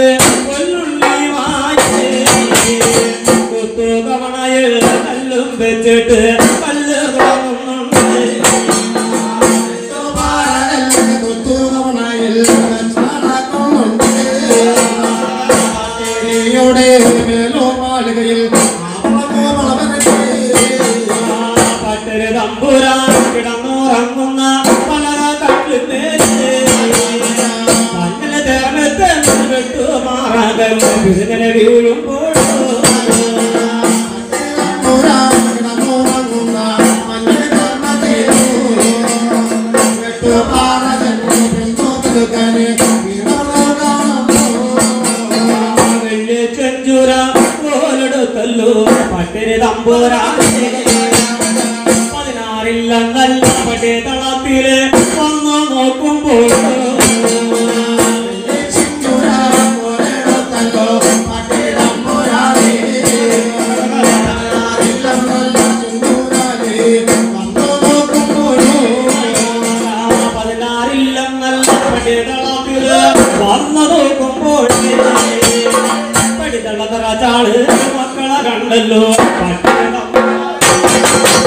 കൊല്ലുള്ളി വാങ്ങി കുത്തുകവണയിൽ കല്ലും വെച്ചിട്ട് കല്ല് തുടങ്ങുന്നുണ്ട് പട്ടര് തമ്പുരാൻ കിടന്നുറങ്ങുന്ന പലര തട്ടിലേറ്റ് മണ്ണില് തേർന്നത്തെ വിട്ടുമാറാകൽ ഇങ്ങനെ വീഴുമ്പോൾ വെള്ളി ചെഞ്ചുര പോലെടുത്തല്ലോ പട്ടര് തമ്പുരാനെ പതിനാറില്ലെന്നല്ല പട്ടേ തളത്തില് വന്നു നോക്കുമ്പോൾ പതിനാറില്ലെന്നല്ല പട്ടേ തളത്തില് വന്നു നോക്കുമ്പോൾ പടിതള്ള ചാള് മക്കളെ കണ്ടല്ലോ പട്ടേ തമ്പുരാൻ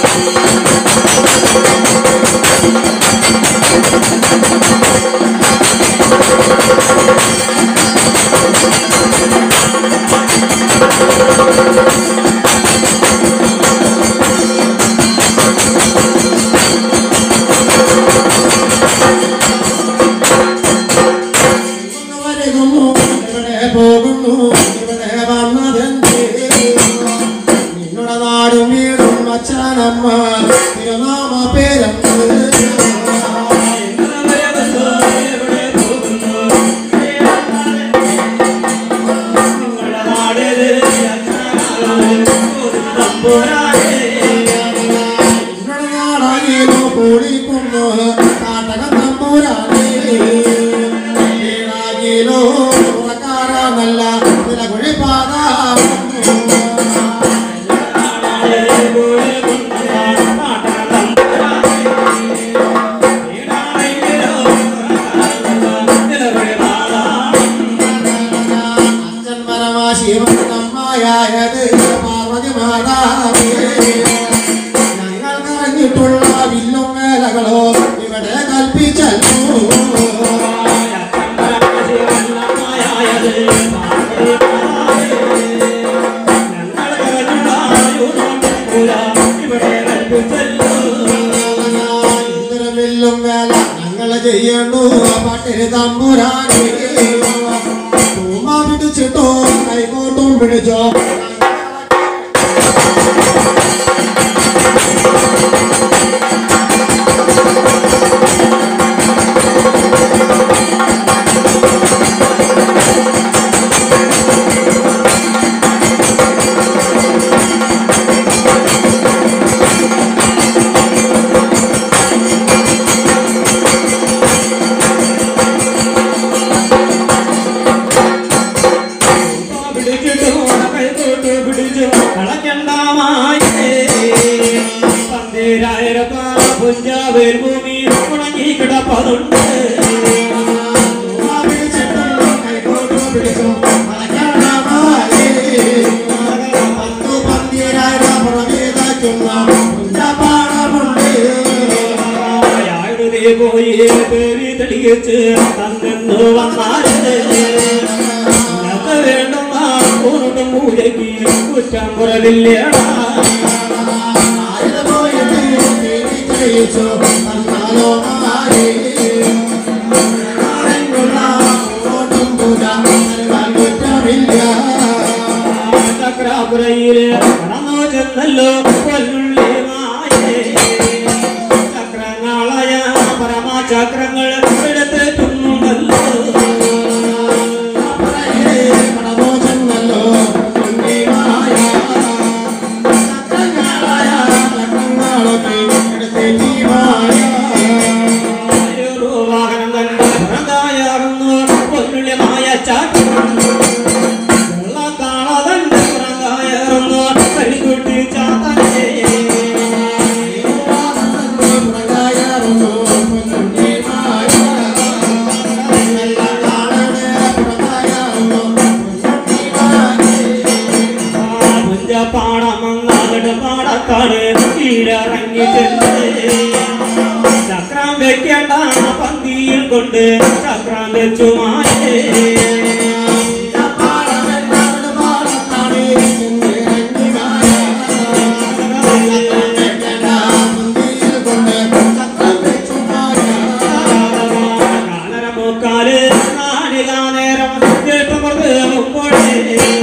പോകുന്നു ഇവിടെ വന്നതെന്തേ നിങ്ങളുടെ നാടും വീടും അച്ഛനമ്മ തിരുനാമ പേരെന്ത് നിങ്ങളുടെ നാടാകിലോ കൂടിക്കുന്നു കാട്ടക തമ്പൂരാനേ വീടാകിലോ പുറക്കാരാന്നല്ല നില കുഴിപ്പാത അച്ഛൻ പരമാ ശിവൻ അമ്മയായത് പാർവതി മാതാവേ ഞങ്ങൾ നിറഞ്ഞിട്ടുള്ള വില്ലും വേലകളോ ഇവിടെ കൽപ്പിച്ചല്ലോ ഇന്ദ്രവില്ലും വേല ഞങ്ങള് ചെയ്യണു പട്ടിരി തമ്പുരാനെ തൂമ പിടിച്ചിട്ടോ കൈകോട്ടും പിടിച്ചോ പുഞ്ചാവേൽ ഭൂമി ഉണങ്ങി കിടപ്പതുണ്ട് തൂമ പിടിച്ചിട്ടോ കൈകോട്ടും പിടിച്ചോ മലയാളമായേ. പത്തു പന്തിരായിരം പുറമേതാക്കുന്ന പുഞ്ചപാടമുണ്ട് അയാളുടെ പോയി പേര് തെളിയിച്ച് തന്നെന്ന് വന്നാല് ഞങ്ങൾക്ക് വേണ്ടുന്ന കൂറും പൂജയ്ക്ക് കുറ്റം കുറവില്ലേടാ ചക്രാപുരയില് കടന്നു ചെന്നല്ലോ കൊല്ലുള്ളി മായേ ചക്രങ്ങളായ പരമചക്രങ്ങൾ എടുത്തിട്ടുണ്ടല്ലോ ഒരു വാഹനം കണ്ട് പുറങ്കായാറുന്നു കൊല്ലുള്ളി മായ ചക്രം വെള്ളക്കാളതണ്ട് പുറങ്കായാറുന്നു കരിക്കുട്ടി ചാത്തനെ ചക്രം വെക്കേണ്ട പന്തിയിൽ കൊണ്ട് ചക്രം വെച്ചു മാറ്റേ കാലര മുക്കാല് നാടിക നേരം കേട്ടുകൊണ്ട് മുമ്പോഴേ